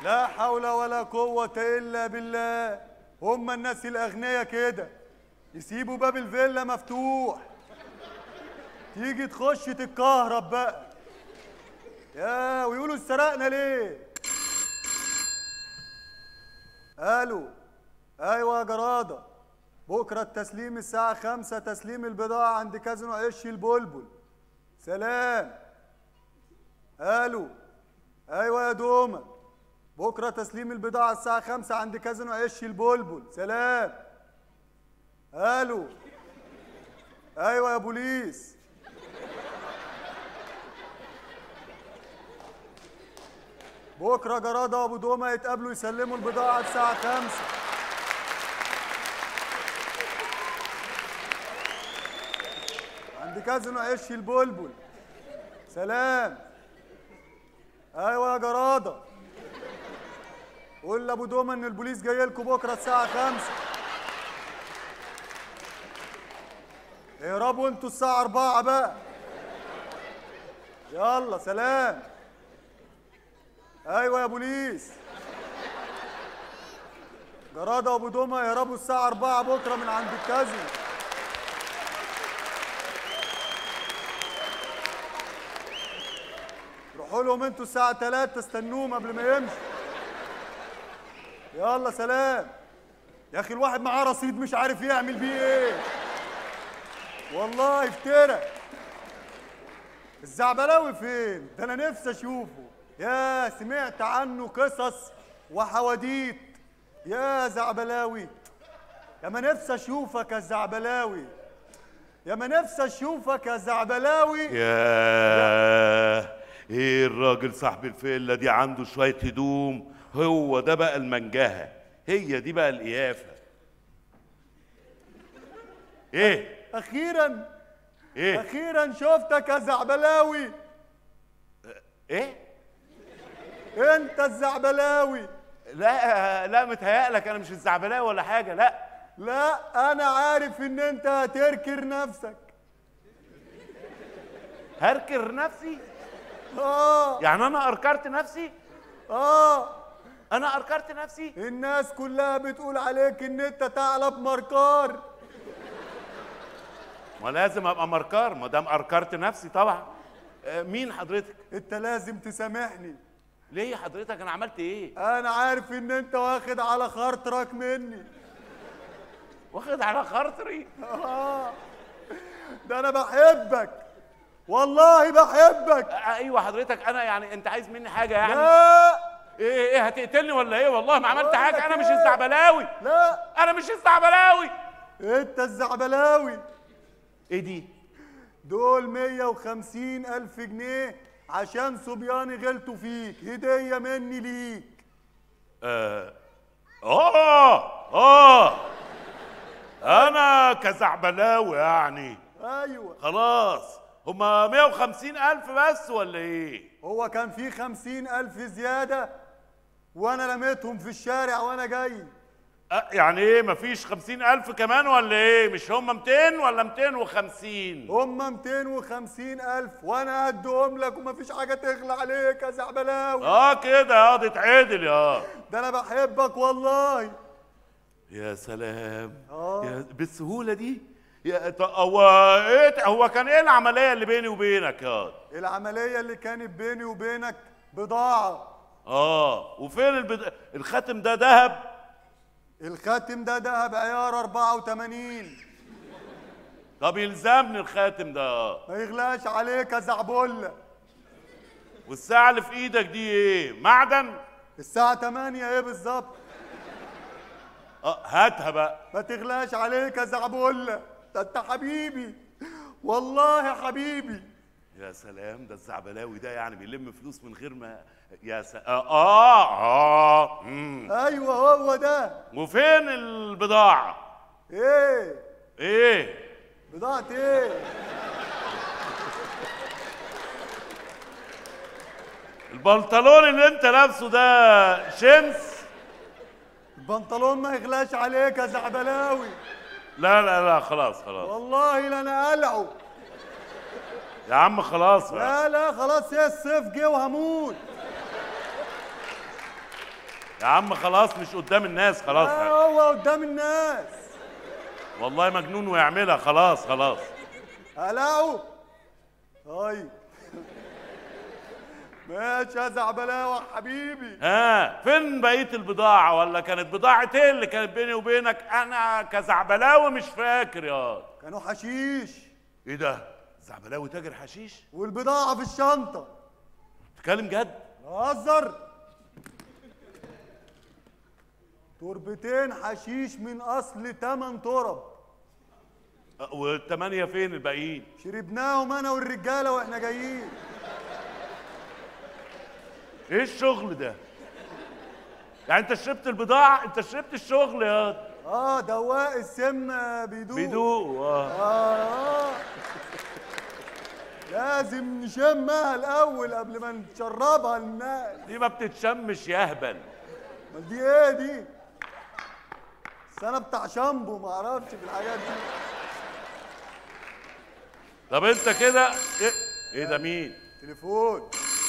لا حول ولا قوة إلا بالله هم الناس الأغنياء كده يسيبوا باب الفيلا مفتوح تيجي تخش تتكهرب بقى يا ويقولوا سرقنا ليه الو ايوه يا جراده بكره التسليم الساعه خمسة تسليم البضاعه عند كازينو عش البلبل سلام الو ايوه يا دومه بكره تسليم البضاعه الساعه خمسة عند كازينو عش البلبل سلام الو ايوه يا بوليس بكره جراده وابو دومه يتقابلوا يسلموا البضاعه الساعه خمسة عند كازينو عش البلبل سلام ايوه يا جراده قول لابو دومه ان البوليس جاي لكم بكره الساعه خمسة اهربوا انتوا الساعه أربعة بقى يلا سلام ايوه يا بوليس جراده وابو دومه يهربوا الساعه 4 بكره من عند الكازينو روحوا لهم انتوا الساعه 3 استنوهم قبل ما يمشوا يلا سلام يا اخي الواحد معاه رصيد مش عارف يعمل بيه ايه والله افترى الزعبلاوي فين ده انا نفسي اشوفه يا سمعت عنه قصص وحواديت يا زعبلاوي يا ما نفسي اشوفك يا زعبلاوي يا ما نفسي اشوفك يا زعبلاوي ياه ايه الراجل صاحب الفيلا دي عنده شوية هدوم هو ده بقى المنجهة هي دي بقى القيافة ايه اخيرا ايه اخيرا شفتك يا زعبلاوي ايه انت الزعبلاوي لا لا متهيألك انا مش الزعبلاوي ولا حاجة لا لا انا عارف ان انت هتركر نفسك هركر نفسي اه يعني انا اركرت نفسي اه انا اركرت نفسي الناس كلها بتقول عليك ان انت ثعلب مركار ما لازم ابقى مركار ما دام اركرت نفسي طبعا آه، مين حضرتك انت لازم تسامحني ليه حضرتك انا عملت ايه انا عارف ان انت واخد على خاطرك مني واخد على خاطري آه. ده انا بحبك والله بحبك آه، ايوه حضرتك انا يعني انت عايز مني حاجه يعني لا ايه ايه هتقتلني ولا ايه والله ما عملت بقول حاجه لك انا مش إيه؟ الزعبلاوي لا انا مش الزعبلاوي انت الزعبلاوي ايه دي دول 150 ألف جنيه عشان صبياني غلطوا فيك هدية مني ليك اه اه اه انا كزعبلاوي يعني أيوة خلاص هما 150 الف بس ولا ايه هو كان في 50 ألف زيادة وأنا لميتهم في الشارع وأنا جاي آه يعني ايه مفيش 50 الف كمان ولا ايه مش هما 200 ولا 250 هما 250 ألف وأنا هديهم لك ومفيش حاجة تغلى عليك يا زعبلاوي اه كده اه دي اتعدل يا ده أنا بحبك والله يا سلام آه. يا بالسهوله دي يا ط- هو ايه هو كان ايه العمليه اللي بيني وبينك يا العملية اللي كانت بيني وبينك بضاعة اه وفين البد... الخاتم ده ذهب الخاتم ده دهب عيار 84 طب يلزمني الخاتم ده آه. ما يغلاش عليك يا زعبولة والساعه اللي في ايدك دي ايه معدن الساعة 8 ايه بالظبط اه هاتها بقى ما تغلاش عليك يا زعبولة ده انت حبيبي والله حبيبي يا سلام ده الزعبلاوي ده يعني بيلم فلوس من غير ما يا س... اه اه, آه. مم. ايوه هو ده وفين البضاعه ايه ايه بضاعة ايه البنطلون اللي انت لابسه ده شمس البنطلون ما يغلاش عليك يا زعبلاوي لا لا لا خلاص خلاص والله لا انا قلعه يا عم خلاص بقى. لا لا خلاص ايه الصيف جه وهموت يا عم خلاص مش قدام الناس خلاص لا هو قدام الناس والله مجنون ويعملها خلاص خلاص قلقوا طيب ماشي يا زعبلاوة حبيبي ها فين بقيه البضاعه ولا كانت بضاعه ايه اللي كانت بيني وبينك انا كزعبلاوي مش فاكر يا كانوا حشيش ايه ده زعبلاوي تاجر حشيش والبضاعة في الشنطة تتكلم جد هزر تربتين حشيش من اصل تمن ترب أه، والثمانيه فين الباقيين شربناهم انا والرجاله واحنا جايين ايه الشغل ده يعني انت شربت البضاعه انت شربت الشغل يا اه دواء السم بيدوق بيدوق آه. آه. لازم نشمها الاول قبل ما نشربها للناس دي ما بتتشمش يهبل امال دي ايه دي بس انا بتاع شامبو ما اعرفش في الحاجات دي طب انت كده ايه, إيه ده مين تليفون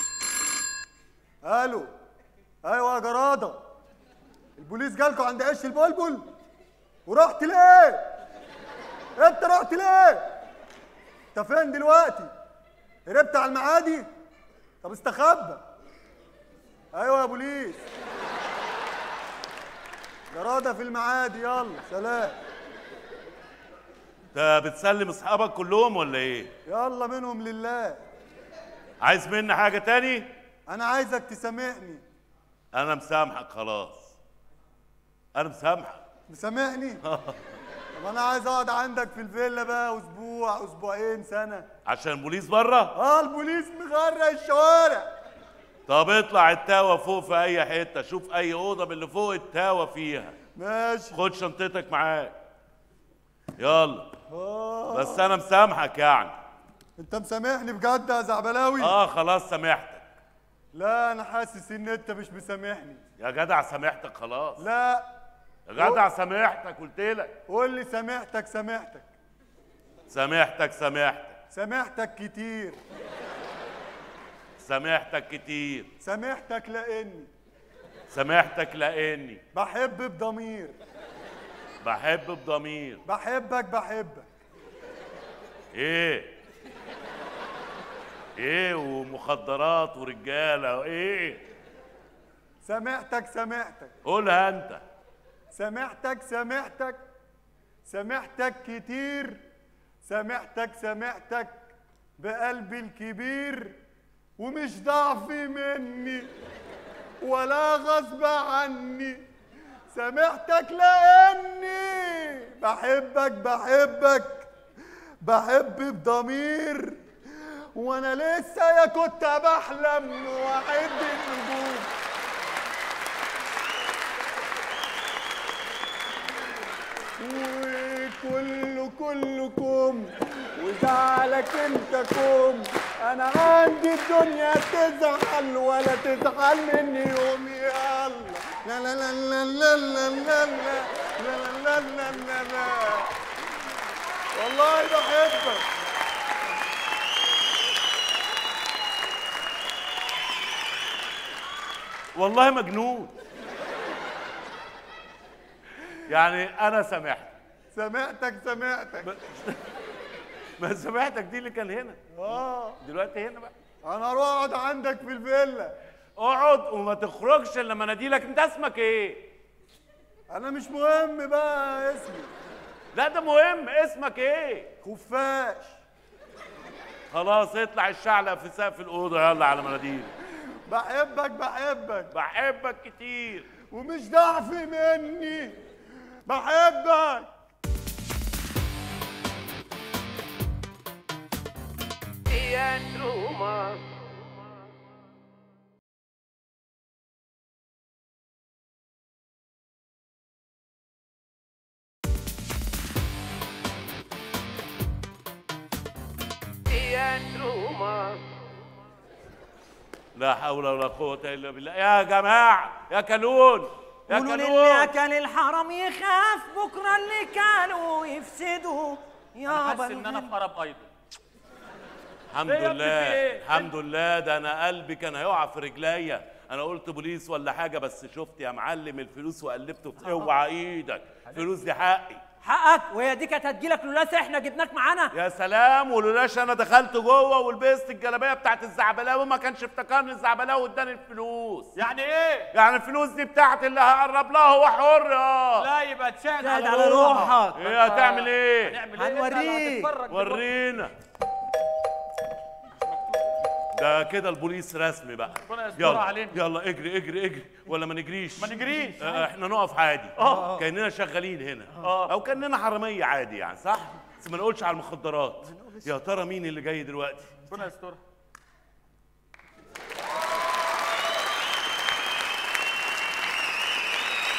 الو ايوه يا جراده البوليس جالكوا عند عش البلبل ورحت ليه انت رحت ليه انت فين دلوقتي هربت على المعادي طب استخبى ايوه يا بوليس جراده في المعادي يلا سلام انت بتسلم اصحابك كلهم ولا ايه يلا منهم لله عايز مني حاجه تاني انا عايزك تسامحني انا مسامحك خلاص انا مسامحك مسامحني طب انا عايز اقعد عندك في الفيلا بقى اسبوع اسبوعين سنه عشان البوليس بره اه البوليس مغرق الشوارع طب اطلع التاوه فوق في اي حته شوف اي اوضه من اللي فوق التاوه فيها ماشي خد شنطتك معاك يلا آه. بس انا مسامحك يعني انت مسامحني بجد يا زعبلاوي اه خلاص سامحتك لا انا حاسس ان انت مش مسامحني يا جدع سامحتك خلاص لا يا جدع سامحتك قلت لك قول لي سامحتك سامحتك سامحتك سامحتك سامحتك كتير سامحتك كتير سامحتك لاني سامحتك لاني بحب بضمير بحب بضمير بحبك بحبك ايه ايه ومخدرات ورجاله وايه سامحتك سامحتك قولها انت سامحتك سامحتك سامحتك كتير سامحتك سامحتك بقلبي الكبير ومش ضعفي مني ولا غصب عني سامحتك لاني بحبك بحبك بحب بضمير وانا لسه يا كنت بحلم واعد النجوم وكل كلكم وزعلك انت كوم انا عندي الدنيا تزعل ولا تزعل مني يوم يلا لا لا لا لا لا لا لا لا لا لا لا لا لا والله بحبك والله مجنون يعني انا سامحتك سمعتك سمعتك ما سامحتك دي اللي كان هنا اه دلوقتي هنا بقى انا اروح اقعد عندك في الفيلا اقعد وما تخرجش الا لما اناديلك انت اسمك ايه انا مش مهم بقى اسمي لا ده مهم اسمك ايه خفاش خلاص اطلع الشعلق في سقف الاوضه يلا على مناديل بحبك بحبك بحبك كتير ومش ضعفي مني بحبك لا حول ولا قوه الا بالله يا جماعه يا كلون يا قولوا للي كلون اكل الحرام يخاف بكره اللي كانوا يفسدوا انا يابا حاسس ان انا في قرب ايضا الحمد إيه يا ابني لله في إيه؟ الحمد لله ده انا قلبي كان هيقع في رجليا انا قلت بوليس ولا حاجه بس شفت يا معلم الفلوس وقلبته في اوعى ايدك فلوس دي حقي حقك وهي دي كانت هتجيلك لولاس احنا جبناك معانا يا سلام ولولاش انا دخلت جوه ولبست الجلابيه بتاعت الزعبلاوي ما كانش افتكرني الزعبلاوي اداني الفلوس يعني ايه يعني الفلوس دي بتاعتي اللي هقرب لها هو حر اه لا يبقى تشاهد شاهد على, على روحك ايه هتعمل ايه هنعمل ايه هنوريك. أنت هتتفرج دلوقتي. ورينا ده كده البوليس رسمي بقى ربنا يستر يلا علينا. يلا اجري اجري اجري ولا ما نجريش ما نجريش آه، احنا نقف عادي آه. كاننا شغالين هنا آه. او كاننا حراميه عادي يعني صح بس ما نقولش على المخدرات يا ترى مين اللي جاي دلوقتي ربنا يسترها